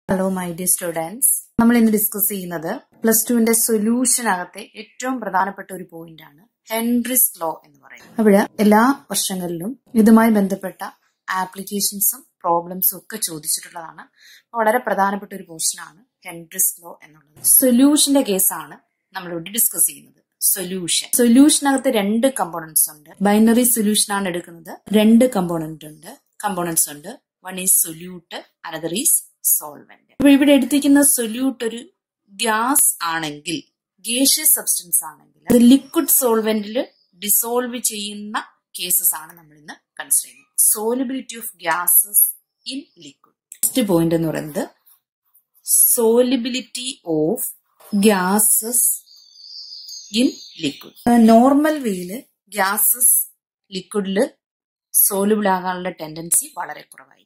hello my dear students നമ്മൾ ഇന്ന് discuss ചെയ്യുന്നത് പ്ലസ് ടുവിന്റെ സൊല്യൂഷനകത്തെ ഏറ്റവും പ്രധാനപ്പെട്ട ഒരു പോയിന്റ് ആണ് ഹെൻറിസ് ലോ എന്ന് പറയുന്നത് അവിടെ എല്ലാ വർഷങ്ങളിലും ഇതുമായി ബന്ധപ്പെട്ട ആപ്ലിക്കേഷൻസും പ്രോബ്ലംസും ഒക്കെ ചോദിച്ചിട്ടുള്ളതാണ് വളരെ പ്രധാനപ്പെട്ട ഒരു പോർഷൻ ആണ് ഹെൻറിസ് ലോ എന്നുള്ളത് സൊല്യൂഷന്റെ കേസാണ് നമ്മളിവിടെ ഡിസ്കസ് ചെയ്യുന്നത് സൊല്യൂഷൻ സൊല്യൂഷനകത്ത് രണ്ട് കമ്പോണൻസ് ഉണ്ട് ബൈനറി സൊല്യൂഷൻ ആണ് എടുക്കുന്നത് രണ്ട് കമ്പോണന്റ് ഉണ്ട് കമ്പോണൻസ് ഉണ്ട് one is solute another is solvent അപ്പൊ ഇവിടെ എടുത്തിരിക്കുന്ന സൊല്യൂട്ട് ഒരു ഗ്യാസ് ആണെങ്കിൽ ഗേഷ്യസ് സബ്സ്റ്റൻസ് ആണെങ്കിൽ അത് ലിക്വിഡ് സോൾവെന്റിൽ ഡിസോൾവ് ചെയ്യുന്ന കേസസ് ആണ് നമ്മൾ ഇന്ന് കൺസിഡർ ചെയ്യുന്നത് solubility of gases in liquid first point എന്ന് പറയുന്നത് solubility of gases in liquid normal വേയില് ഗ്യാസസ് ലിക്വിഡില് സോലുബിൾ ആകാനുള്ള ടെൻഡൻസി വളരെ കുറവായിരിക്കും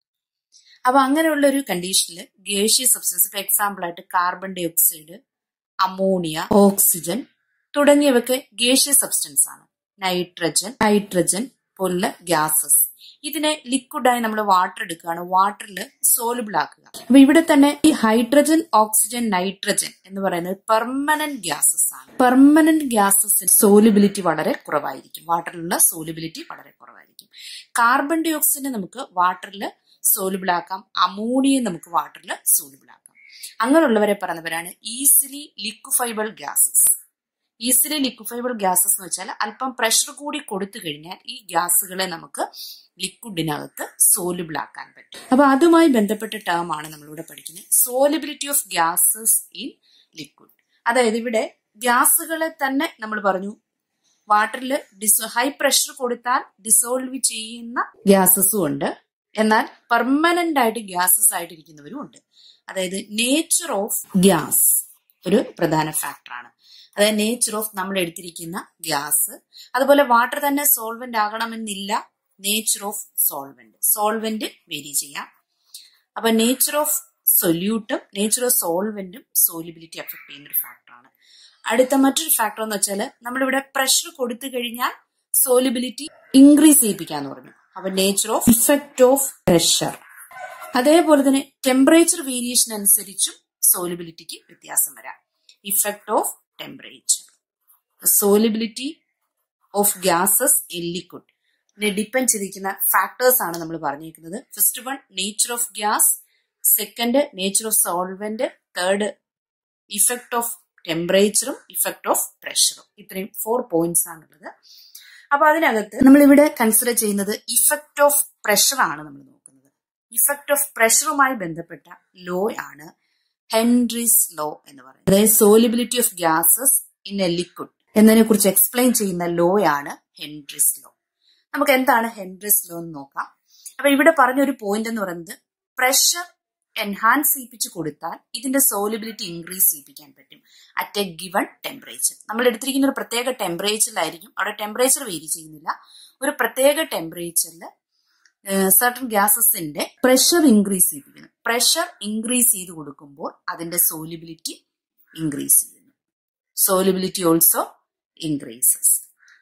അപ്പൊ അങ്ങനെയുള്ള ഒരു കണ്ടീഷനിൽ ഗേഷ്യ സബ്സ്റ്റൻസ് ഇപ്പൊ എക്സാമ്പിൾ ആയിട്ട് carbon dioxide ammonia oxygen തുടങ്ങിയവയൊക്കെ ഗേഷ്യ സബ്സ്റ്റൻസ് ആണ് നൈട്രജൻ ഹൈഡ്രജൻ പോലുള്ള ഗ്യാസസ് ഇതിനെ ലിക്വിഡായി നമ്മൾ വാട്ടർ എടുക്കുകയാണ് വാട്ടറിൽ സോലുബിൾ ആക്കുക അപ്പൊ ഇവിടെ തന്നെ ഈ ഹൈഡ്രജൻ ഓക്സിജൻ നൈട്രജൻ എന്ന് പറയുന്നത് പെർമനന്റ് ഗ്യാസസ് ആണ് പെർമനന്റ് ഗ്യാസസ് സോലിബിലിറ്റി വളരെ കുറവായിരിക്കും വാട്ടറിലുള്ള സോലിബിലിറ്റി വളരെ കുറവായിരിക്കും കാർബൺ ഡൈ ഓക്സൈഡിനെ നമുക്ക് വാട്ടറിൽ സോലുബിൾ ആക്കാം അമോണിയെ നമുക്ക് വാട്ടറിൽ സോലുബിൾ ആക്കാം അങ്ങനെയുള്ളവരെ പറയുന്നവരാണ് easily liquefiable gases easily liquefiable gases എന്ന് വെച്ചാൽ അല്പം പ്രഷർ കൂടി കൊടുത്തു കഴിഞ്ഞാൽ ഈ ഗ്യാസുകളെ നമുക്ക് ലിക്വിഡിനകത്ത് സോലിബിൾ ആക്കാൻ പറ്റും അപ്പൊ അതുമായി ബന്ധപ്പെട്ട ടേം ആണ് നമ്മളിവിടെ പഠിക്കുന്നത് solubility of gases in liquid അതായത് ഇവിടെ ഗ്യാസുകളെ തന്നെ നമ്മൾ പറഞ്ഞു വാട്ടറിൽ ഡിസോ ഹൈ പ്രഷർ കൊടുത്താൽ ഡിസോൾവ് ചെയ്യുന്ന ഗ്യാസസും ഉണ്ട് എന്നാൽ പെർമനന്റ് ആയിട്ട് ഗ്യാസസ് ആയിട്ടിരിക്കുന്നവരും ഉണ്ട് അതായത് നേച്ചർ ഓഫ് ഗ്യാസ് ഒരു പ്രധാന ഫാക്ടറാണ് അതായത് നേച്ചർ ഓഫ് നമ്മൾ എടുത്തിരിക്കുന്ന ഗ്യാസ് അതുപോലെ വാട്ടർ തന്നെ സോൾവെന്റ് ആകണമെന്നില്ല nature of solvent solvent vary ചെയ്യാം അപ്പൊ നേച്ചർ ഓഫ് സൊല്യൂട്ടും നേച്ചർ ഓഫ് സോൾവെന്റും സോലിബിലിറ്റി എഫക്ട് ചെയ്യുന്ന ഒരു ഫാക്ടറാണ് അടുത്ത മറ്റൊരു ഫാക്ടർ എന്ന് വെച്ചാൽ നമ്മളിവിടെ പ്രഷർ കൊടുത്തു കഴിഞ്ഞാൽ സോലിബിലിറ്റി ഇൻക്രീസ് ചെയ്യിപ്പിക്കാന്ന് പറഞ്ഞു അപ്പൊ nature of effect of pressure അതേപോലെ തന്നെ ടെമ്പറേച്ചർ വേരിയേഷൻ അനുസരിച്ചും സോലിബിലിറ്റിക്ക് വ്യത്യാസം വരാം effect of temperature solubility of gases in liquid ഇതിനെ ഡിപ്പെൻഡ് ചെയ്തിരിക്കുന്ന ഫാക്ടേഴ്സ് ആണ് നമ്മൾ പറഞ്ഞിരിക്കുന്നത് first one nature of gas second nature of solvent third effect of ടെമ്പറേച്ചറും ഇഫക്റ്റ് ഓഫ് പ്രഷറും ഇത്രയും ഫോർ പോയിന്റ്സ് ആണുള്ളത് അപ്പൊ അതിനകത്ത് നമ്മൾ ഇവിടെ കൺസിഡർ ചെയ്യുന്നത് ഇഫക്റ്റ് ഓഫ് പ്രഷർ ആണ് നമ്മൾ നോക്കുന്നത് ഇഫക്റ്റ് ഓഫ് പ്രഷറുമായി ബന്ധപ്പെട്ട ലോ ആണ് ഹെൻറിസ് ലോ എന്ന് പറയുന്നത് അതായത് solubility of gases in a liquid എന്നതിനെ കുറിച്ച് എക്സ്പ്ലെയിൻ ചെയ്യുന്ന ലോ ആണ് ഹെൻറിസ് ലോ നമുക്ക് എന്താണ് ഹെൻറിസ് ലോ എന്ന് നോക്കാം അപ്പൊ ഇവിടെ പറഞ്ഞ ഒരു പോയിന്റ് എന്ന് പറയുന്നത് പ്രഷർ എൻഹാൻസ് ചെയ്യിപ്പിച്ച് കൊടുത്താൽ ഇതിന്റെ സോലിബിലിറ്റി ഇൻക്രീസ് ചെയ്യിപ്പിക്കാൻ പറ്റും അറ്റ് എ ഗിവൺ ടെമ്പറേച്ചർ നമ്മൾ എടുത്തിരിക്കുന്ന ഒരു പ്രത്യേക ടെമ്പറേച്ചറിലായിരിക്കും അവിടെ ടെമ്പറേച്ചർ വേരി ചെയ്യുന്നില്ല ഒരു പ്രത്യേക ടെമ്പറേച്ചറിൽ സർട്ടൺ ഗ്യാസസിന്റെ പ്രഷർ ഇൻക്രീസ് ചെയ്യിപ്പിക്കുന്നു പ്രഷർ ഇൻക്രീസ് ചെയ്ത് കൊടുക്കുമ്പോൾ അതിന്റെ സോലിബിലിറ്റി ഇൻക്രീസ് ചെയ്യുന്നു സോലിബിലിറ്റി ഓൾസോ ഇൻക്രീസസ്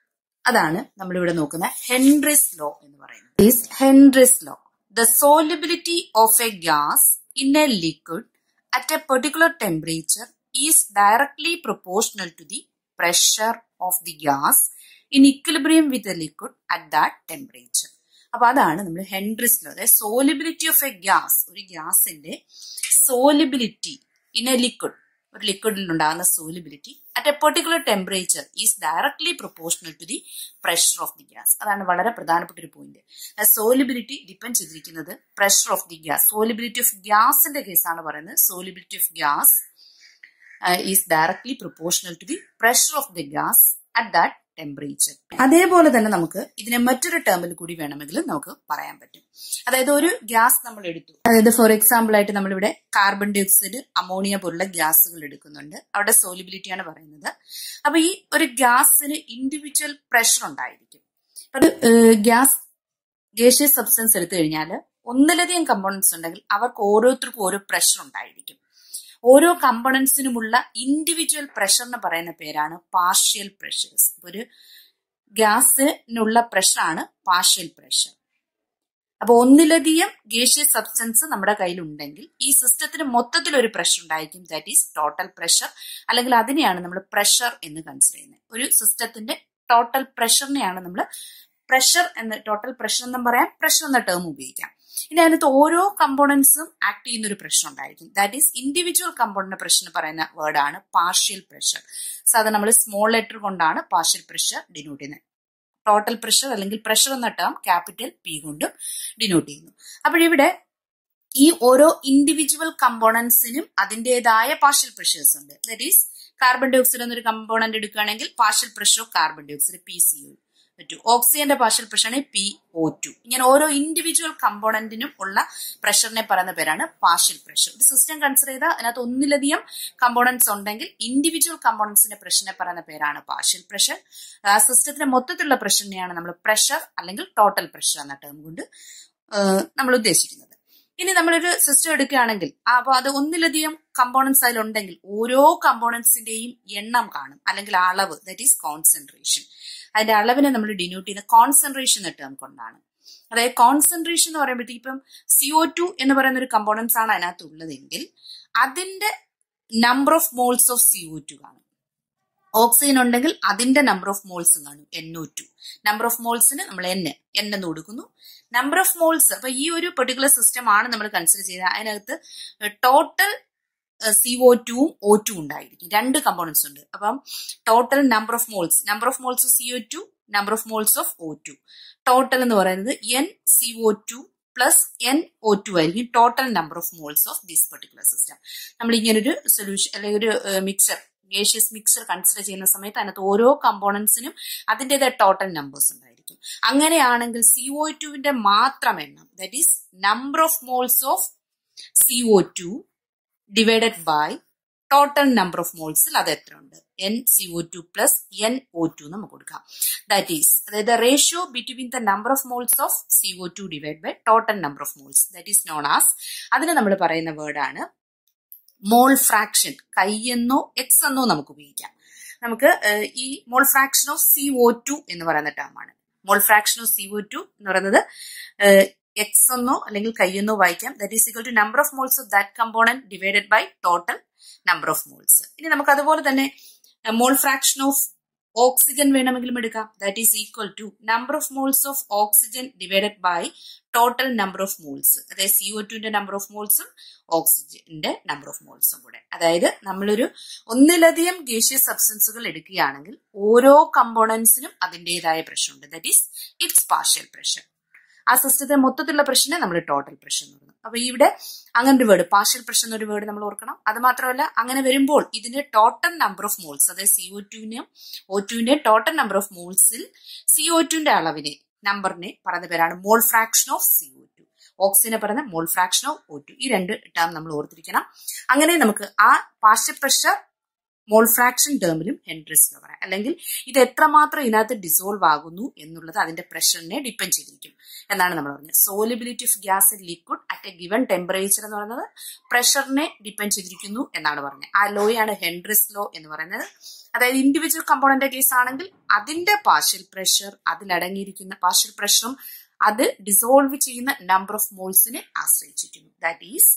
അതാണ് നമ്മളിവിടെ നോക്കുന്ന ഹെൻറിസ് ലോ എന്ന് പറയുന്നത് Henry's law the solubility of a gas in a liquid at a particular temperature is directly proportional to the pressure of the gas in equilibrium with a liquid at that temperature അപ്പൊ അതാണ് നമ്മൾ Henry's law അതായത് solubility of a gas ഒരു ഗ്യാസിന്റെ solubility in a liquid ഒരു ലിക്വിഡിൽ ഉണ്ടാകുന്ന solubility at a particular temperature is directly proportional to the pressure of the gas അതാണ് വളരെ പ്രധാനപ്പെട്ട ഒരു പോയിന്റ് സോലിബിലിറ്റി ഡിപ്പെൻഡ് ചെയ്തിരിക്കുന്നത് pressure of the gas solubility of ഗ്യാസിന്റെ കേസാണ് പറയുന്നത് solubility of gas is directly proportional to the pressure of the gas at that temperature അതേപോലെ തന്നെ നമുക്ക് ഇതിനെ മറ്റൊരു ടേമിൽ കൂടി വേണമെങ്കിൽ നമുക്ക് പറയാൻ പറ്റും അതായത് ഒരു ഗ്യാസ് നമ്മൾ എടുത്തു അതായത് ഫോർ എക്സാമ്പിൾ ആയിട്ട് നമ്മളിവിടെ കാർബൺ ഡൈ ഓക്സൈഡ് അമോണിയ പോലുള്ള ഗ്യാസുകൾ എടുക്കുന്നുണ്ട് അവിടെ സോലിബിലിറ്റി ആണ് പറയുന്നത് അപ്പൊ ഈ ഒരു ഗ്യാസിന് ഇൻഡിവിജ്വൽ പ്രഷർ ഉണ്ടായിരിക്കും അത് ഗ്യാസ് ഗേഷ്യസ് സബ്സ്റ്റൻസ് എടുത്തു കഴിഞ്ഞാൽ ഒന്നിലധികം കമ്പോണൻസ് ഉണ്ടെങ്കിൽ അവർക്ക് ഓരോരുത്തർക്കും ഓരോ പ്രഷർ ഉണ്ടായിരിക്കും ഓരോ കമ്പണൻസിനുമുള്ള ഇൻഡിവിജ്വൽ പ്രഷറിന് പറയുന്ന പേരാണ് പാർഷ്യൽ പ്രഷേഴ്സ് ഒരു ഗ്യാസിനുള്ള പ്രഷറാണ് പാർഷ്യൽ പ്രഷർ അപ്പൊ ഒന്നിലധികം ഗേഷ്യസ് സബ്സ്റ്റൻസ് നമ്മുടെ കയ്യിൽ ഉണ്ടെങ്കിൽ ഈ സിസ്റ്റത്തിന് മൊത്തത്തിൽ ഒരു പ്രഷർ ഉണ്ടായിരിക്കും ദാറ്റ് ഈസ് ടോട്ടൽ പ്രഷർ അല്ലെങ്കിൽ അതിനെയാണ് നമ്മൾ പ്രഷർ എന്ന് കൺസിഡർ ചെയ്യുന്നത് ഒരു സിസ്റ്റത്തിന്റെ ടോട്ടൽ പ്രഷറിനെയാണ് നമ്മൾ പ്രഷർ എന്ന് ടോട്ടൽ പ്രഷർ എന്നും പറയാം പ്രഷർ എന്ന ടേം ഉപയോഗിക്കാം ഇനി അതിനകത്ത് ഓരോ കമ്പോണൻസും ആക്ട് ചെയ്യുന്ന ഒരു പ്രഷർ ഉണ്ടായിരിക്കും that is individual component pressure എന്ന് പറയുന്ന വേർഡാണ് പാർഷ്യൽ പ്രഷർ സാധാരണ നമ്മൾ സ്മോൾ ലെറ്റർ കൊണ്ടാണ് പാർഷ്യൽ പ്രഷർ ഡിനോട്ട് ചെയ്യുന്നത് ടോട്ടൽ പ്രഷർ അല്ലെങ്കിൽ പ്രഷർ എന്ന ടേം ക്യാപിറ്റൽ പി കൊണ്ടും ഡിനോട്ട് ചെയ്യുന്നു അപ്പോഴിവിടെ ഈ ഓരോ ഇൻഡിവിജ്വൽ കമ്പോണൻസിനും അതിൻ്റെതായ പാർഷ്യൽ പ്രഷേഴ്സ് ഉണ്ട് that is carbon dioxide എന്നൊരു കമ്പോണന്റ് എടുക്കുകയാണെങ്കിൽ partial pressure of carbon dioxide P C O two ഓക്സിജന്റെ പാർഷ്യൽ പ്രഷർ ആണ് പി ഒ ടു ഇങ്ങനെ ഓരോ ഇൻഡിവിജ്വൽ കമ്പോണന്റിനും ഉള്ള പ്രഷറിനെ പറയുന്ന പേരാണ് പാർഷ്യൽ പ്രഷർ ഒരു സിസ്റ്റം കൺസിഡർ ചെയ്താൽ അതിനകത്ത് ഒന്നിലധികം കമ്പോണൻസ് ഉണ്ടെങ്കിൽ ഇൻഡിവിജ്വൽ കമ്പോണൻസിന്റെ പ്രഷറിനെ പറയുന്ന പേരാണ് പാർഷ്യൽ പ്രഷർ ആ സിസ്റ്റത്തിന്റെ മൊത്തത്തിലുള്ള പ്രഷറിനെയാണ് നമ്മൾ പ്രഷർ അല്ലെങ്കിൽ ടോട്ടൽ പ്രഷർ എന്ന ടേം കൊണ്ട് നമ്മൾ ഉദ്ദേശിക്കുന്നത് ഇനി നമ്മളൊരു സിസ്റ്റം എടുക്കുകയാണെങ്കിൽ അപ്പോൾ അത് ഒന്നിലധികം കമ്പോണൻസ് അതിലുണ്ടെങ്കിൽ ഓരോ കമ്പോണൻസിന്റെയും എണ്ണം കാണും അല്ലെങ്കിൽ അളവ് ദറ്റ് ഈസ് കോൺസെൻട്രേഷൻ അതിന്റെ അളവിനെ നമ്മൾ ഡിനോട്ട് ചെയ്യുന്ന കോൺസെൻട്രേഷൻ എന്ന ടേം കൊണ്ടാണ് അതായത് കോൺസെൻട്രേഷൻ എന്ന് പറയുമ്പോഴത്തേക്ക് ഇപ്പം സിഒ ടു എന്ന് പറയുന്ന ഒരു കമ്പോണൻസ് ആണ് അതിനകത്ത് ഉള്ളതെങ്കിൽ അതിന്റെ number of moles of CO two കാണും ഓക്സിജൻ ഉണ്ടെങ്കിൽ അതിന്റെ നമ്പർ ഓഫ് മോൾസും കാണും N O two number of മോൾസിന് നമ്മൾ എൻ എൻ എന്ന് കൊടുക്കുന്നു നമ്പർ ഓഫ് മോൾസ് അപ്പൊ ഈ ഒരു പെർട്ടിക്കുലർ സിസ്റ്റം ആണ് നമ്മൾ കൺസിഡർ ചെയ്തത് അതിനകത്ത് ടോട്ടൽ സി ഒ ടുവും ഒ ടു ഉണ്ടായിരിക്കും രണ്ട് കമ്പോണൻസ് ഉണ്ട് അപ്പം total number of moles number of moles of C O two number of moles of O two total എന്ന് പറയുന്നത് N C O two plus N O two ആയിരിക്കും total number of moles of this particular system നമ്മൾ ഇങ്ങനൊരു solution അല്ലെങ്കിൽ ഒരു mixer gaseous mixer consider ചെയ്യുന്ന സമയത്ത് അതിനകത്ത് ഓരോ കമ്പോണൻസിനും അതിൻ്റെതായ ടോട്ടൽ നമ്പേഴ്സ് ഉണ്ടായിരിക്കും അങ്ങനെയാണെങ്കിൽ സി ഒ ടുവിന്റെ മാത്രം എണ്ണം that is number of moles of C O two divided by total number of മോൾസിൽ അത് എത്ര ഉണ്ട് N C O two plus N O two നമുക്ക് കൊടുക്കാം ദാറ്റ് ഈസ് അതായത് ratio between the number of moles of C O two divide by total number of moles that is known as അതിന് നമ്മൾ പറയുന്ന വേർഡാണ് മോൾ ഫ്രാക്ഷൻ കൈ എന്നോ X എന്നോ നമുക്ക് ഉപയോഗിക്കാം നമുക്ക് ഈ mole fraction of C O two എന്ന് പറയുന്ന ടേമാണ് mole fraction of C O two എന്ന് പറയുന്നത് എക്സ് എന്നോ അല്ലെങ്കിൽ കൈ എന്നോ വായിക്കാം that is equal to number of moles of that component divided by total number of moles ഇനി നമുക്ക് അതുപോലെ തന്നെ മോൾ ഫ്രാക്ഷൻ ഓഫ് ഓക്സിജൻ വേണമെങ്കിലും എടുക്കാം that is equal to number of moles of oxygen divided by total number of moles അതായത് C O ടുവിന്റെ number of മോൾസും ഓക്സിജന്റെ നമ്പർ ഓഫ് മോൾസും കൂടെ അതായത് നമ്മളൊരു ഒന്നിലധികം ഗേഷ്യസ് സബ്സ്റ്റൻസുകൾ എടുക്കുകയാണെങ്കിൽ ഓരോ കമ്പോണൻസിനും അതിൻ്റെതായ പ്രഷർ ഉണ്ട് that is it's partial pressure ആ സിസ്റ്റത്തെ മൊത്തത്തിലുള്ള പ്രഷറിനെ നമ്മൾ ടോട്ടൽ പ്രഷർ എന്ന് പറയുന്നത് അപ്പൊ ഇവിടെ അങ്ങനെ ഒരു വേർഡ് പാർഷ്യൽ പ്രഷർ എന്നൊരു വേർഡ് നമ്മൾ ഓർക്കണം അത് മാത്രമല്ല അങ്ങനെ വരുമ്പോൾ ഇതിന്റെ ടോട്ടൽ നമ്പർ ഓഫ് മോൾസ് അതായത് സി ഒ ടുവിനെയും ഒ ടുവിന്റെ ടോട്ടൽ നമ്പർ ഓഫ് മോൾസിൽ സി ഒ ടുവിന്റെ അളവിനെ നമ്പറിനെ പറയുന്ന പേരാണ് mole fraction of C O two ഓക്സിജനെ പറയുന്ന mole fraction of O two ഈ രണ്ട് ടേം നമ്മൾ ഓർത്തിരിക്കണം അങ്ങനെ നമുക്ക് ആ പാർഷ്യൽ പ്രഷർ മോൾ ഫ്രാക്ഷൻ ടേമിലും ഹെൻഡ്രിസ് എന്ന് പറയാം അല്ലെങ്കിൽ ഇത് എത്രമാത്രം ഇതിനകത്ത് ഡിസോൾവ് ആകുന്നു എന്നുള്ളത് അതിന്റെ പ്രഷറിനെ ഡിപ്പെൻഡ് ചെയ്തിരിക്കും എന്നാണ് നമ്മൾ പറഞ്ഞത് solubility of gas in liquid at a given temperature എന്ന് പറയുന്നത് പ്രഷറിനെ ഡിപ്പെൻഡ് ചെയ്തിരിക്കുന്നു എന്നാണ് പറഞ്ഞത് ആ ലോയാണ് ഹെൻഡ്രിസ് ലോ എന്ന് പറയുന്നത് അതായത് ഇൻഡിവിജ്വൽ കമ്പോണന്റ് കേസ് ആണെങ്കിൽ അതിന്റെ പാർഷ്യൽ പ്രഷർ അതിലടങ്ങിയിരിക്കുന്ന പാർഷ്യൽ പ്രഷറും അത് ഡിസോൾവ് ചെയ്യുന്ന നമ്പർ ഓഫ് മോൾസിനെ ആശ്രയിച്ചിരിക്കുന്നു that is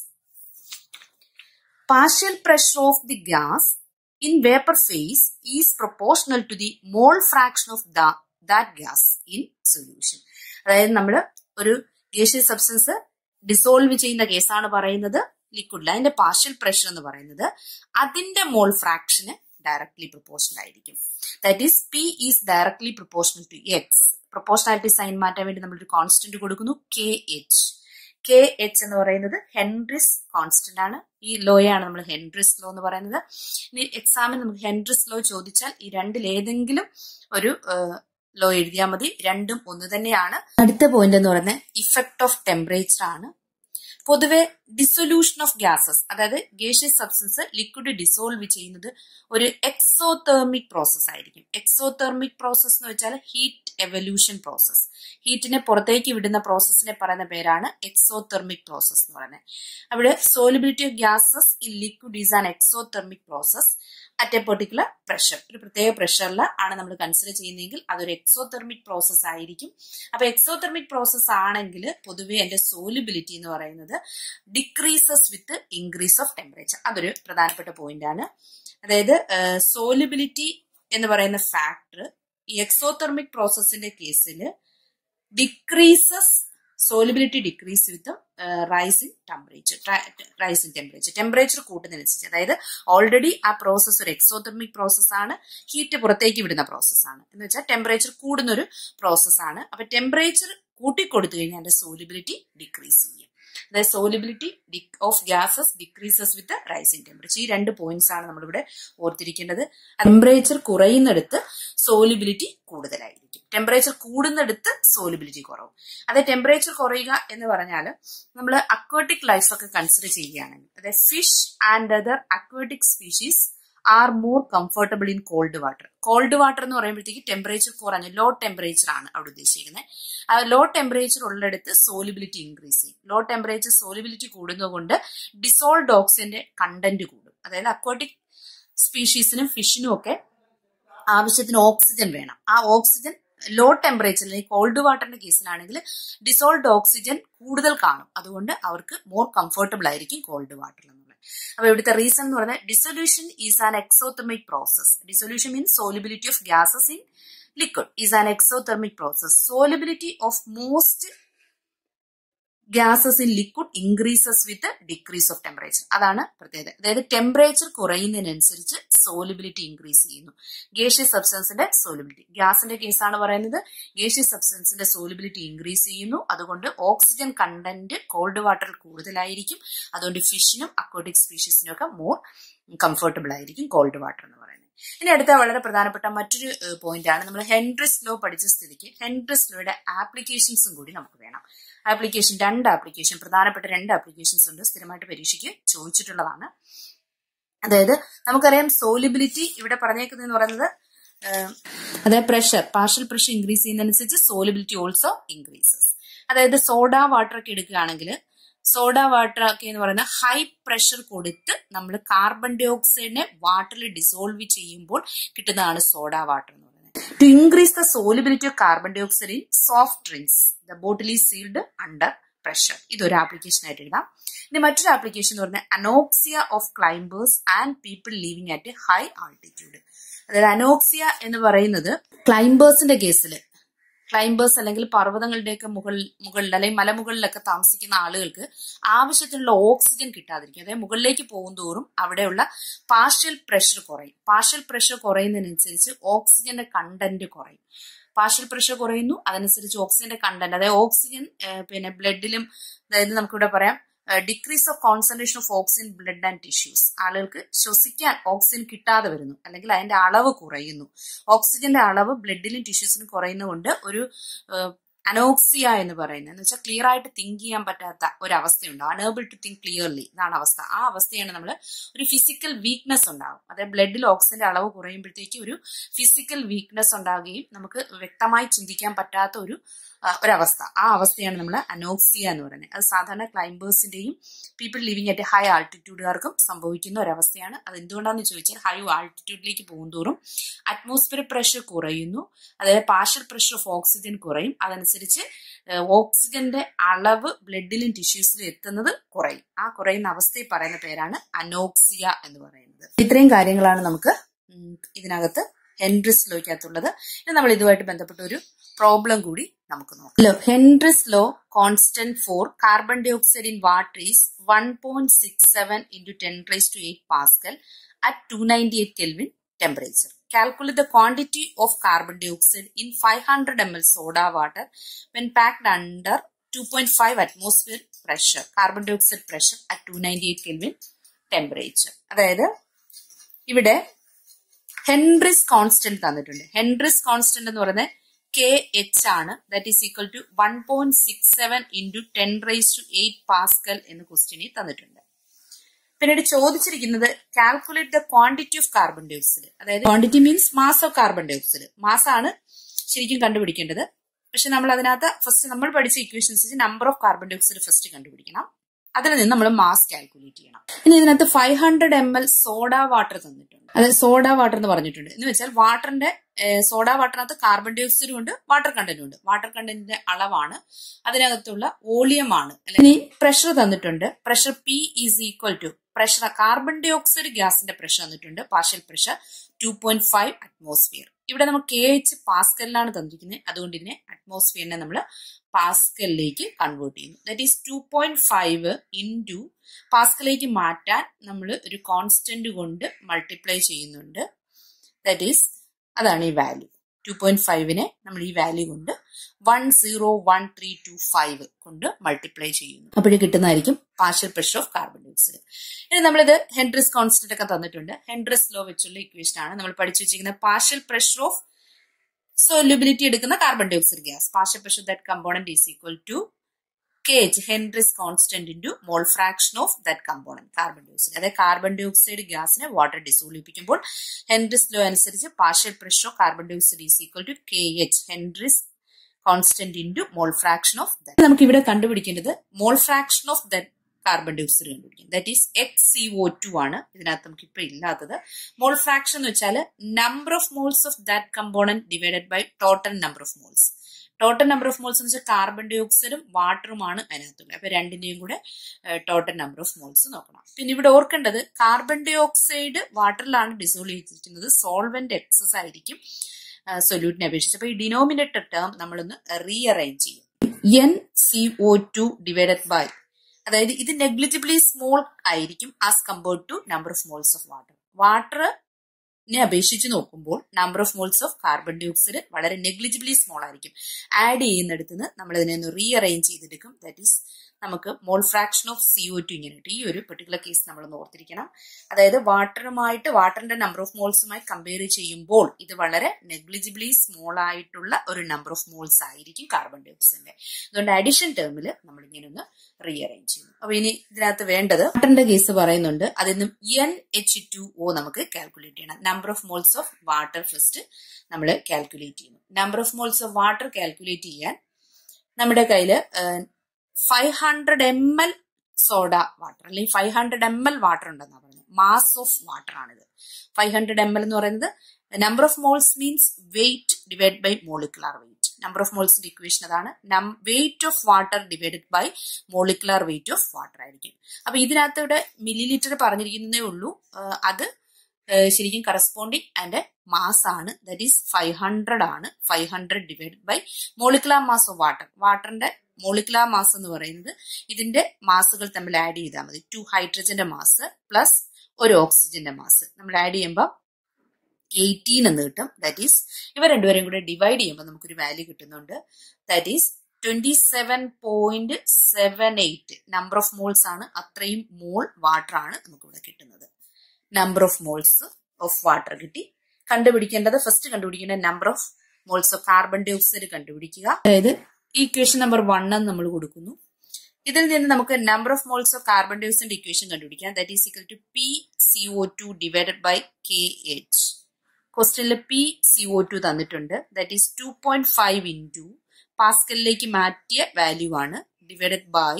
partial pressure of the gas in vapor phase is proportional to the mole fraction of the that gas in solution അതായത് നമ്മൾ ഒരു ഗേഷ്യസ് സബ്സ്റ്റൻസ് ഡിസോൾവ് ചെയ്യുന്ന കേസാണ് പറയുന്നത് ലിക്വിഡിൽ അതിന്റെ പാർഷ്യൽ പ്രഷർ എന്ന് പറയുന്നത് അതിന്റെ മോൾ ഫ്രാക്ഷന് ഡയറക്ട്ലി പ്രൊപ്പോർഷണൽ ആയിരിക്കും that is P is directly proportional to X proportionality sign മാറ്റാൻ വേണ്ടി നമ്മൾ ഒരു കോൺസ്റ്റന്റ് കൊടുക്കുന്നു കെ എച്ച് കെ എച്ച് എന്ന് പറയുന്നത് ഹെൻറിസ് കോൺസ്റ്റന്റ് ആണ് ഈ ലോയാണ് നമ്മൾ ഹെൻറിസ് ലോ എന്ന് പറയുന്നത് ഇനി എക്സാമിന് നമുക്ക് ഹെൻറിസ് ലോ ചോദിച്ചാൽ ഈ രണ്ടിൽ ഏതെങ്കിലും ഒരു ലോ എഴുതിയാൽ മതി രണ്ടും ഒന്ന് തന്നെയാണ് അടുത്ത പോയിന്റ് എന്ന് പറയുന്നത് ഇഫക്ട് ഓഫ് ടെമ്പറേച്ചർ ആണ് പൊതുവെ ഡിസൊല്യൂഷൻ ഓഫ് ഗ്യാസസ് അതായത് ഗേഷ്യസ് സബ്സ്റ്റൻസ് ലിക്വിഡ് ഡിസോൾവ് ചെയ്യുന്നത് ഒരു എക്സോതേർമിക് പ്രോസസ് ആയിരിക്കും എക്സോതേർമിക് പ്രോസസ് എന്ന് വെച്ചാൽ ഹീറ്റ് എവല്യൂഷൻ പ്രോസസ് ഹീറ്റിനെ പുറത്തേക്ക് വിടുന്ന പ്രോസസ്സിനെ പറയുന്ന പേരാണ് എക്സോതെർമിക് പ്രോസസ് എന്ന് പറയുന്നത് അവിടെ solubility of gases in liquid is an exothermic process at a particular pressure ഒരു പ്രത്യേക പ്രഷറിൽ ആണ് നമ്മൾ കൺസിഡർ ചെയ്യുന്നതെങ്കിൽ അതൊരു എക്സോതെർമിക് പ്രോസസ് ആയിരിക്കും അപ്പൊ എക്സോതെർമിക് പ്രോസസ് ആണെങ്കിൽ പൊതുവെ അതിന്റെ സോലിബിലിറ്റി എന്ന് പറയുന്നത് decreases with increase of temperature അതൊരു പ്രധാനപ്പെട്ട പോയിന്റ് ആണ് അതായത് സോലിബിലിറ്റി എന്ന് പറയുന്ന ഫാക്ടർ ഈ എക്സോതെർമിക് പ്രോസസ്സിന്റെ കേസിൽ decreases solubility decrease with rise in temperature rise in temperature temperature കൂട്ടുന്നതിനനുസരിച്ച് അതായത് ഓൾറെഡി ആ പ്രോസസ്സ് ഒരു എക്സോതെർമിക് പ്രോസസ് ആണ് ഹീറ്റ് പുറത്തേക്ക് വിടുന്ന പ്രോസസ് ആണ് എന്ന് വെച്ചാൽ ടെമ്പറേച്ചർ കൂടുന്ന ഒരു പ്രോസസ് ആണ് അപ്പൊ ടെമ്പറേച്ചർ കൂട്ടിക്കൊടുത്തു കഴിഞ്ഞാൽ അതിന്റെ സോലിബിലിറ്റി ഡിക്രീസ് ചെയ്യും അതായത് solubility of gases decreases with rising temperature ഈ രണ്ട് പോയിന്റ്സ് ആണ് നമ്മളിവിടെ ഓർത്തിരിക്കേണ്ടത് ടെമ്പറേച്ചർ കുറയുന്നിടത്ത് സോലിബിലിറ്റി കൂടുതലായിരിക്കും ടെമ്പറേച്ചർ കൂടുന്നിടത്ത് സോലിബിലിറ്റി കുറവും അതെ ടെമ്പറേച്ചർ കുറയുക എന്ന് പറഞ്ഞാൽ നമ്മൾ അക്വാട്ടിക് ലൈഫ് ഒക്കെ കൺസിഡർ ചെയ്യുകയാണെങ്കിൽ അതായത് fish and other aquatic species are more comfortable in cold water cold water എന്ന് പറയുമ്പോഴത്തേക്ക് ടെമ്പറേച്ചർ കുറഞ്ഞ ലോ ടെമ്പറേച്ചർ ആണ് അവിടെ ഉദ്ദേശിക്കുന്നത് ലോ ടെമ്പറേച്ചർ ഉള്ളിടത്ത് സോലിബിലിറ്റി ഇൻക്രീസ് ചെയ്യും ലോ ടെമ്പറേച്ചർ സോലിബിലിറ്റി കൂടുന്നതുകൊണ്ട് ഡിസോൾഡ് ഓക്സിജന്റെ കണ്ടന്റ് കൂടും അതായത് അക്വാട്ടിക് സ്പീഷീസിനും ഫിഷിനും ഒക്കെ ആവശ്യത്തിന് ഓക്സിജൻ വേണം ആ ഓക്സിജൻ ലോ ടെമ്പറേച്ചറിൽ കോൾഡ് വാട്ടറിന്റെ കേസിലാണെങ്കിൽ ഡിസോൾഡ് ഓക്സിജൻ കൂടുതൽ കാണും അതുകൊണ്ട് അവർക്ക് മോർ കംഫർട്ടബിൾ ആയിരിക്കും കോൾഡ് വാട്ടർ എന്നുള്ളത് അപ്പൊ ഇവിടുത്തെ റീസൺ എന്ന് പറയുന്നത് dissolution is an exothermic process dissolution means solubility of gases in liquid is an exothermic process solubility of most gases in liquid increases with decrease of temperature അതാണ് പ്രത്യേകത അതായത് temperature കുറയുന്നതിനനുസരിച്ച് solubility increase ചെയ്യുന്നു gaseous സബ്സ്റ്റൻസിന്റെ solubility ഗ്യാസിന്റെ കേസാണ് പറയുന്നത് gaseous സബ്സ്റ്റൻസിന്റെ സോലിബിലിറ്റി ഇൻക്രീസ് ചെയ്യുന്നു അതുകൊണ്ട് ഓക്സിജൻ കണ്ടന്റ് കോൾഡ് വാട്ടറിൽ കൂടുതലായിരിക്കും അതുകൊണ്ട് ഫിഷിനും അക്വാട്ടിക് സ്പീഷീസിനും ഒക്കെ മോർ കംഫർട്ടബിൾ ആയിരിക്കും കോൾഡ് വാട്ടർ എന്ന് പറയുന്നത് ഇനി അടുത്ത വളരെ പ്രധാനപ്പെട്ട മറ്റൊരു പോയിന്റ് ആണ് നമ്മൾ ഹെൻഡ്രിസ് ലോ പഠിച്ച സ്ഥിതിക്ക് ഹെൻഡ്രിസ് ലോയുടെ ആപ്ലിക്കേഷൻസും കൂടി നമുക്ക് വേണം ആപ്ലിക്കേഷൻ രണ്ട് ആപ്ലിക്കേഷൻ പ്രധാനപ്പെട്ട രണ്ട് ആപ്ലിക്കേഷൻസ് ഉണ്ട് സ്ഥിരമായിട്ട് പരീക്ഷയ്ക്ക് ചോദിച്ചിട്ടുള്ളതാണ് അതായത് നമുക്കറിയാം സോലിബിലിറ്റി ഇവിടെ പറഞ്ഞേക്കുന്നതെന്ന് പറയുന്നത് അതായത് പ്രഷർ പാർഷ്യൽ പ്രഷർ ഇൻക്രീസ് ചെയ്യുന്നതനുസരിച്ച് സോലിബിലിറ്റി ഓൾസോ ഇൻക്രീസസ് അതായത് സോഡ വാട്ടർ ഒക്കെ എടുക്കുകയാണെങ്കിൽ സോഡ വാട്ടർ ഒക്കെ എന്ന് പറയുന്ന ഹൈ പ്രഷർ കൊടുത്ത് നമ്മൾ കാർബൺ ഡൈ ഓക്സൈഡിനെ വാട്ടറിൽ ഡിസോൾവ് ചെയ്യുമ്പോൾ കിട്ടുന്നതാണ് സോഡ വാട്ടർ എന്ന് പറയുന്നത് to increase the solubility of carbon dioxide in soft drinks the bottle is sealed under pressure ഇതൊരു ആപ്ലിക്കേഷൻ ആയിട്ട് എഴുതാം ഇനി മറ്റൊരു ആപ്ലിക്കേഷൻ എന്ന് പറഞ്ഞാൽ anoxia of climbers and people living at high altitude അതായത് അനോക്സിയ എന്ന് പറയുന്നത് ക്ലൈംബേഴ്സിന്റെ കേസിൽ ക്ലൈംബേഴ്സ് അല്ലെങ്കിൽ പർവ്വതങ്ങളുടെയൊക്കെ മുകളിൽ മുകളിൽ അല്ലെങ്കിൽ മലമുകളിലൊക്കെ താമസിക്കുന്ന ആളുകൾക്ക് ആവശ്യത്തിനുള്ള ഓക്സിജൻ കിട്ടാതിരിക്കും അതായത് മുകളിലേക്ക് പോകും തോറും അവിടെയുള്ള പാർഷ്യൽ പ്രഷർ കുറയും പാർഷ്യൽ പ്രഷർ കുറയുന്നതിനനുസരിച്ച് ഓക്സിജന്റെ കണ്ടന്റ് കുറയും പാർഷ്യൽ പ്രഷർ കുറയുന്നു അതനുസരിച്ച് ഓക്സിജന്റെ കണ്ടന്റ് അതായത് ഓക്സിജൻ പിന്നെ ബ്ലഡിലും അതായത് നമുക്കിവിടെ പറയാം decrease of concentration of oxygen blood and tissues ആളുകൾക്ക് ശ്വസിക്കാൻ ഓക്സിജൻ കിട്ടാതെ വരുന്നു അല്ലെങ്കിൽ അതിന്റെ അളവ് കുറയുന്നു ഓക്സിജന്റെ അളവ് ബ്ലഡിലും ടിഷ്യൂസിലും കുറയുന്നതുകൊണ്ട് ഒരു അനോക്സിയ എന്ന് പറയുന്നത് എന്ന് വെച്ചാൽ ക്ലിയർ ആയിട്ട് തിങ്ക് ചെയ്യാൻ പറ്റാത്ത ഒരു അവസ്ഥയുണ്ട് അണേബിൾ ടു തിങ്ക് ക്ലിയർലി ഇതാണ് അവസ്ഥ ആ അവസ്ഥയാണ് നമ്മൾ ഒരു ഫിസിക്കൽ വീക്ക്നെസ് ഉണ്ടാകും അതായത് ബ്ലഡിൽ ഓക്സിജന്റെ അളവ് കുറയുമ്പോഴത്തേക്ക് ഒരു ഫിസിക്കൽ വീക്ക്നെസ് ഉണ്ടാകുകയും നമുക്ക് വ്യക്തമായി ചിന്തിക്കാൻ പറ്റാത്ത ഒരു ഒരവസ്ഥ ആ അവസ്ഥയാണ് നമ്മൾ അനോക്സിയ എന്ന് പറയുന്നത് അത് സാധാരണ ക്ലൈംബേഴ്സിന്റെയും പീപ്പിൾ ലിവിങ് അറ്റ് ഹൈ ആൾട്ടിറ്റ്യൂഡുകാർക്കും സംഭവിക്കുന്ന ഒരവസ്ഥയാണ് അത് എന്തുകൊണ്ടാണെന്ന് ചോദിച്ചാൽ ഹൈ ആൾട്ടിറ്റ്യൂഡിലേക്ക് പോകുന്തോറും അറ്റ്മോസ്ഫിയർ പ്രഷർ കുറയുന്നു അതായത് പാർഷ്യൽ പ്രഷർ ഓഫ് ഓക്സിജൻ കുറയും അതനുസരിച്ച് ഓക്സിജന്റെ അളവ് ബ്ലഡിലും ടിഷ്യൂസിലും എത്തുന്നത് കുറയും ആ കുറയുന്ന അവസ്ഥയിൽ പറയുന്ന പേരാണ് അനോക്സിയ എന്ന് പറയുന്നത് ഇത്രയും കാര്യങ്ങളാണ് നമുക്ക് ഇതിനകത്ത് ഹെൻറിസ് ലോയ്ക്കകത്തുള്ളത് ഇനി നമ്മൾ ഇതുമായിട്ട് ബന്ധപ്പെട്ട ഒരു പ്രോബ്ലം കൂടി നമുക്ക് നോക്കാം Henry's law constant for carbon dioxide in water is one point six seven into ten raise to eight pascal at two ninety eight kelvin temperature calculate the quantity of carbon dioxide in 500 ml soda water when packed under 2.5 atmosphere pressure carbon dioxide pressure at 298 kelvin temperature അതായത് ഇവിടെ Henry's constant തന്നിട്ടുണ്ട് Henry's constant എന്ന് പറയുന്നത് K H ആണ് that is equal to one point six seven into ten raise to eight pascal എന്ന് ക്വസ്റ്റ്യനിൽ തന്നിട്ടുണ്ട് പിന്നീട് ചോദിച്ചിരിക്കുന്നത് calculate the quantity of carbon dioxide അതായത് quantity means mass of carbon dioxide mass ആണ് ശരിക്കും കണ്ടുപിടിക്കേണ്ടത് പക്ഷെ നമ്മൾ അതിനകത്ത് ഫസ്റ്റ് നമ്മൾ പഠിച്ച equations number of carbon dioxide first കണ്ടുപിടിക്കണം അതിൽ നിന്ന് നമ്മൾ മാസ് കാൽക്കുലേറ്റ് ചെയ്യണം ഇനി ഇതിനകത്ത് five hundred M L soda water തന്നിട്ടുണ്ട് അതായത് സോഡ വാട്ടർ എന്ന് പറഞ്ഞിട്ടുണ്ട് എന്ന് വെച്ചാൽ വാട്ടറിന്റെ സോഡ വാട്ടറിനകത്ത് കാർബൺ ഡൈ ഓക്സൈഡും ഉണ്ട് വാട്ടർ കണ്ടന്റും ഉണ്ട് വാട്ടർ കണ്ടന്റിന്റെ അളവാണ് അതിനകത്തുള്ള വോളിയം ആണ് ഇനി പ്രഷർ തന്നിട്ടുണ്ട് pressure P is equal to pressure carbon dioxide ഗ്യാസിന്റെ പ്രഷർ തന്നിട്ടുണ്ട് partial pressure two point five atmosphere ഇവിടെ നമ്മൾ കെ എച്ച് പാസ്കലിലാണ് തന്നിരിക്കുന്നത് അതുകൊണ്ട് തന്നെ അറ്റ്മോസ്ഫിയറിനെ നമ്മൾ പാസ്കലിലേക്ക് കൺവേർട്ട് ചെയ്യുന്നു that is two point five into പാസ്കലിലേക്ക് മാറ്റാൻ നമ്മൾ ഒരു കോൺസ്റ്റന്റ് കൊണ്ട് മൾട്ടിപ്ലൈ ചെയ്യുന്നുണ്ട് ദാറ്റ് ഈസ് അതാണ് ഈ വാല്യൂ ടു പോയിന്റ് ഫൈവിനെ നമ്മൾ ഈ വാല്യൂ കൊണ്ട് one zero one three two five കൊണ്ട് മൾട്ടിപ്ലൈ ചെയ്യുന്നു അപ്പോഴേ കിട്ടുന്നതായിരിക്കും partial pressure of carbon dioxide ഇനി നമ്മളിത് ഹെൻഡ്രിസ് കോൺസ്റ്റന്റ് ഒക്കെ തന്നിട്ടുണ്ട് ഹെൻഡ്രിസ് ലോ വെച്ചുള്ള ഇക്വേഷൻ ആണ് നമ്മൾ പഠിച്ചു വെച്ചിരിക്കുന്ന പാർഷ്യൽ പ്രഷർ ഓഫ് സോല്യൂബിലിറ്റി എടുക്കുന്ന carbon dioxide gas partial pressure that component is equal to K H Henry's constant into mole fraction of that component carbon dioxide അതായത് കാർബൺ ഡയോക്സൈഡ് ഗ്യാസിനെ വാട്ടർ ഡിസോളിപ്പിക്കുമ്പോൾ Henry's law അനുസരിച്ച് partial pressure of carbon dioxide is equal to K H Henry's constant into mole fraction of that നമുക്ക് ഇവിടെ കണ്ടുപിടിക്കേണ്ടത് mole fraction of that carbon dioxide കണ്ടുപിടിക്കും that is X C O two ആണ് ഇതിനകത്ത് നമുക്ക് ഇപ്പൊ ഇല്ലാത്തത് മോൾ ഫ്രാക്ഷൻ എന്ന് വെച്ചാൽ number of moles of that component divided by total number of moles total number of moles എന്ന് വെച്ചാൽ കാർബൺ ഡൈ ഓക്സൈഡും വാട്ടറുമാണ് അതിനകത്തുള്ളത് അപ്പൊ രണ്ടിന്റെയും കൂടെ ടോട്ടൽ നമ്പർ ഓഫ് മോൾസ് നോക്കണം പിന്നെ ഇവിടെ ഓർക്കേണ്ടത് കാർബൺ ഡൈ ഓക്സൈഡ് വാട്ടറിലാണ് ഡിസോൾവ് ചെയ്തിരിക്കുന്നത് സോൾവെന്റ് എക്സസ് ആയിരിക്കും സൊല്യൂട്ടിനെ അപേക്ഷിച്ച് അപ്പൊ ഈ ഡിനോമിനേറ്റർ ടേം നമ്മളൊന്ന് റീഅറേഞ്ച് ചെയ്യും N C O two divided by അതായത് ഇത് നെഗ്ലിജിബിളി സ്മോൾ ആയിരിക്കും as compared to number of moles of water water നെ അപേക്ഷിച്ച് നോക്കുമ്പോൾ number of moles of carbon dioxide വളരെ നെഗ്ലിജിബിളി സ്മോൾ ആയിരിക്കും ആഡ് ചെയ്യുന്നിടത്ത് നിന്ന് നമ്മൾ ഇതിനെ ഒന്ന് റീഅറേഞ്ച് ചെയ്തെടുക്കും ദാറ്റ് ഈസ് നമുക്ക് mole fraction of C O two ഇങ്ങനെ കിട്ടും ഈ ഒരു പെർട്ടിക്കുലർ കേസ് നമ്മൾ ഓർത്തിരിക്കണം അതായത് വാട്ടറുമായിട്ട് വാട്ടറിന്റെ നമ്പർ ഓഫ് മോൾസുമായി കമ്പയർ ചെയ്യുമ്പോൾ ഇത് വളരെ നെഗ്ലിജിബിളി സ്മോൾ ആയിട്ടുള്ള ഒരു നമ്പർ ഓഫ് മോൾസ് ആയിരിക്കും കാർബൺ ഡൈ ഓക്സൈഡിന്റെ അതുകൊണ്ട് അഡീഷൻ ടേമിൽ നമ്മൾ ഇങ്ങനെ ഒന്ന് റീഅറേഞ്ച് ചെയ്യുന്നു അപ്പൊ ഇനി ഇതിനകത്ത് വേണ്ടത് വാട്ടറിന്റെ കേസ് പറയുന്നുണ്ട് അതിൽ നിന്നും എൻ എച്ച് ടു ഒ നമുക്ക് കാൽക്കുലേറ്റ് ചെയ്യണം number of moles of water first നമ്മൾ കാൽക്കുലേറ്റ് ചെയ്യുന്നു number of moles of water calculate ചെയ്യാൻ നമ്മുടെ കയ്യിൽ five hundred M L soda water അല്ലെങ്കിൽ five hundred M L water ഉണ്ടെന്നാണ് പറയുന്നത് മാസ് ഓഫ് വാട്ടർ ആണിത് ഫൈവ് ഹൺഡ്രഡ് എം എൽ എന്ന് പറയുന്നത് number of moles means weight divide by molecular weight number of മോൾസിന്റെ ഇക്വേഷൻ അതാണ് weight of water divided by molecular weight of water ആയിരിക്കും അപ്പൊ ഇതിനകത്ത് ഇവിടെ മില്ലി ലിറ്റർ പറഞ്ഞിരിക്കുന്നതേ ഉള്ളൂ അത് ശരിക്കും കറസ്പോണ്ടിങ് അതിന്റെ മാസ് ആണ് ദറ്റ് ഈസ് ഫൈവ് ഹൺഡ്രഡ് ആണ് five hundred divide by molecular mass of water വാട്ടറിന്റെ മോളിക്കുലാർ മാസ് എന്ന് പറയുന്നത് ഇതിന്റെ മാസുകൾ തമ്മിൽ ആഡ് ചെയ്താൽ മതി ടു ഹൈഡ്രജന്റെ മാസ് പ്ലസ് ഒരു ഓക്സിജന്റെ മാസ് നമ്മൾ ആഡ് ചെയ്യുമ്പോൾ എയ്റ്റീൻ എന്ന് കിട്ടും ദാറ്റ് ഈസ് ഇവ രണ്ടുപേരും കൂടെ ഡിവൈഡ് ചെയ്യുമ്പോൾ നമുക്കൊരു വാല്യൂ കിട്ടുന്നുണ്ട് that is twenty seven point seven eight number of moles ആണ് അത്രയും മോൾ വാട്ടർ ആണ് നമുക്കിവിടെ കിട്ടുന്നത് number of moles of water കിട്ടി കണ്ടുപിടിക്കേണ്ടത് ഫസ്റ്റ് കണ്ടുപിടിക്കേണ്ട number of moles of carbon dioxide കണ്ടുപിടിക്കുക അതായത് ഇക്വേഷൻ നമ്പർ വൺ എന്ന് നമ്മൾ കൊടുക്കുന്നു ഇതിൽ നിന്ന് നമുക്ക് number of moles of carbon dioxide equation കണ്ടുപിടിക്കാം that is equal to P C O two divided by K H ക്വസ്റ്റ്യനിൽ പി സി ഒ ടു തന്നിട്ടുണ്ട് that is two point five into പാസ്കലിലേക്ക് മാറ്റിയ വാല്യൂ ആണ് divided by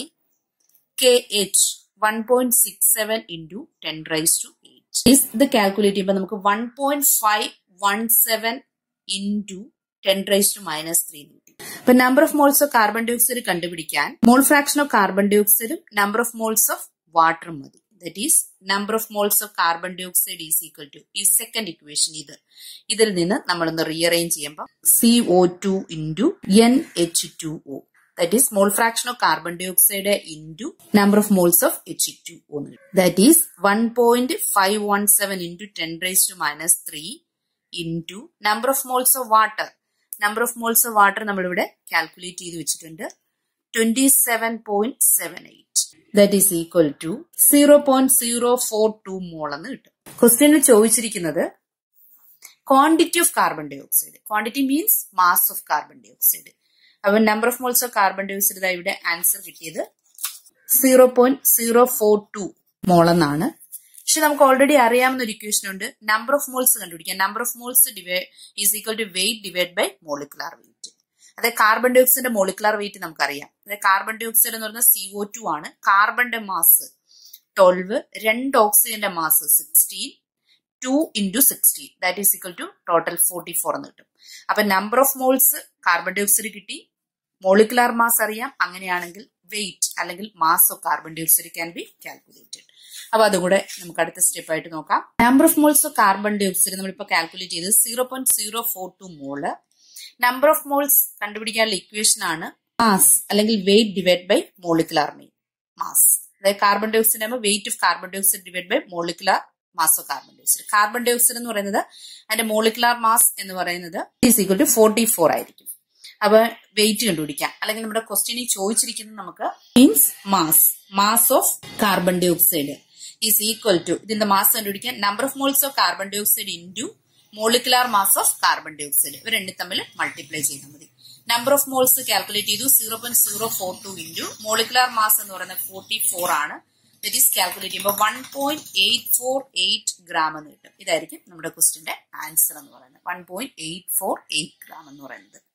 K H one point six seven into ten raise to eight ഇത് calculate ചെയ്യുമ്പോൾ നമുക്ക് one point five one seven into ten raise to minus three കിട്ടി അപ്പൊ number of moles of carbon dioxide കണ്ടുപിടിക്കാൻ mole fraction of carbon ഡൈ ഓക്സൈഡും number of moles of വാട്ടറും മതി that is number of moles of carbon dioxide is equal to ഈ second equation ഇത് ഇതിൽ നിന്ന് നമ്മളൊന്ന് റീഅറേഞ്ച് ചെയ്യുമ്പോൾ C O two into N H two O that is mole fraction of carbon dioxide into number of moles of H two O that is one point five one seven into ten raise to minus three into number of moles of water number of moles of water നമ്മളിവിടെ calculate ചെയ്ത് വെച്ചിട്ടുണ്ട് twenty seven point seven eight that is equal to zero point zero four two mole എന്ന് കിട്ടും ക്വസ്റ്റ്യനിൽ ചോദിച്ചിരിക്കുന്നത് quantity of carbon dioxide quantity means mass of carbon dioxide അപ്പൊ number of moles of carbon dioxide ഇവിടെ answer കിട്ടിയത് zero point zero four two mole എന്നാണ് പക്ഷെ നമുക്ക് ഓൾറെഡി അറിയാവുന്ന ഒരു ഇക്വേഷൻ ഉണ്ട് നമ്പർ ഓഫ് മോൾസ് കണ്ടുപിടിക്കാം number of moles divide is equal to weight divide by molecular weight അതായത് കാർബൺ ഡൈ ഓക്സൈഡിന്റെ മോളിക്കുലർ വെയിറ്റ് നമുക്കറിയാം അതായത് കാർബൺ ഡൈ ഓക്സൈഡ് എന്ന് പറയുന്നത് സി ഒ ടു ആണ് കാർബണിന്റെ മാസ് ട്വൽവ് രണ്ട് ഓക്സിജന്റെ mass sixteen two into sixteen that is equal to total forty four എന്ന് കിട്ടും അപ്പൊ number of moles carbon dioxide കിട്ടി മോളിക്കുലാർ മാസ് അറിയാം അങ്ങനെയാണെങ്കിൽ വെയിറ്റ് അല്ലെങ്കിൽ mass of carbon dioxide can be calculated അപ്പൊ അതുകൂടെ നമുക്ക് അടുത്ത സ്റ്റെപ്പ് ആയിട്ട് നോക്കാം number of moles of carbon dioxide നമ്മളിപ്പോൾ കാൽക്കുലേറ്റ് ചെയ്തത് zero point zero four two mole number of moles കണ്ടുപിടിക്കാനുള്ള ഇക്വേഷൻ ആണ് മാസ് അല്ലെങ്കിൽ weight divide by molecular mass അതായത് കാർബൺ ഡൈ ഓക്സൈഡ് ആകുമ്പോൾ weight of carbon dioxide divide by molecular mass of carbon dioxide carbon dioxide എന്ന് പറയുന്നത് അതിന്റെ molecular mass എന്ന് പറയുന്നത് is equal to forty four ആയിരിക്കും അപ്പൊ weight കണ്ടുപിടിക്കാം അല്ലെങ്കിൽ നമ്മുടെ ക്വസ്റ്റ്യനിൽ ചോദിച്ചിരിക്കുന്നത് നമുക്ക് means mass mass of carbon dioxide is equal to ഇതിന്റെ മാസ് കണ്ടുപിടിക്കാൻ number of moles of carbon dioxide into molecular mass of carbon dioxide ഇവ രണ്ടും തമ്മിൽ മൾട്ടിപ്ലൈ ചെയ്താൽ മതി നമ്പർ ഓഫ് മോൾസ് കാൽക്കുലേറ്റ് ചെയ്തു zero point zero four two into molecular mass എന്ന് പറയുന്നത് ഫോർട്ടി ഫോർ ആണ് ദറ്റ് ഈസ് കാൽക്കുലേറ്റ് ചെയ്യുമ്പോൾ one point eight four eight gram എന്ന് കിട്ടും ഇതായിരിക്കും നമ്മുടെ ക്വസ്റ്റിന്റെ ആൻസർ എന്ന് പറയുന്നത് one point eight four eight gram എന്ന് പറയുന്നത്